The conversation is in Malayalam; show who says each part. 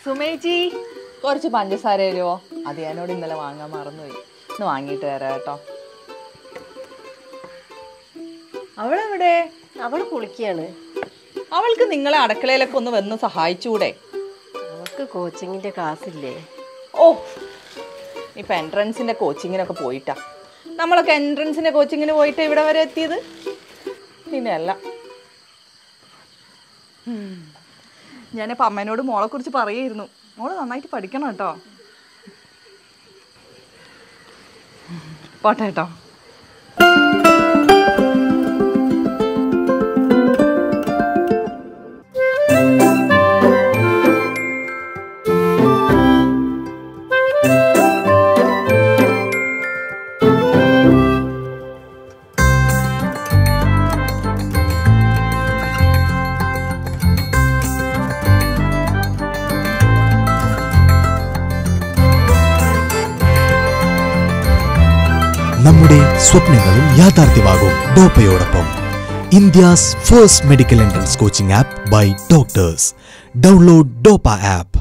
Speaker 1: സുമേജി കുറച്ച് പഞ്ചസാര തരുമോ അത് ഞാനോട് ഇന്നലെ വാങ്ങാൻ മറന്നുപോയി ഇന്ന് വാങ്ങിയിട്ട് തരാം കേട്ടോ അവളെവിടെ
Speaker 2: അവൾ കുളിക്കുകയാണ്
Speaker 1: അവൾക്ക് നിങ്ങളെ അടുക്കളയിലൊക്കെ ഒന്ന് വന്ന് സഹായിച്ചൂടെ
Speaker 2: അവൾക്ക് കോച്ചിങ്ങിന്റെ ക്ലാസ് ഇല്ലേ
Speaker 1: ഓ ഇപ്പൊ എൻട്രൻസിന്റെ കോച്ചിങ്ങിനൊക്കെ പോയിട്ടാ നമ്മളൊക്കെ എൻട്രൻസിന്റെ കോച്ചിങ്ങിന് പോയിട്ട് ഇവിടെ വരെ എത്തിയത് പിന്നെയല്ല ഞാനിപ്പോൾ അമ്മേനോട് മോളെ കുറിച്ച് പറയായിരുന്നു മോള് നന്നായിട്ട് പഠിക്കണം കേട്ടോ പോട്ടെ കേട്ടോ
Speaker 3: നമ്മുടെ സ്വപ്നങ്ങളും യാഥാർത്ഥ്യമാകും ഡോപ്പയോടൊപ്പം India's first medical entrance coaching app by doctors download Doppa app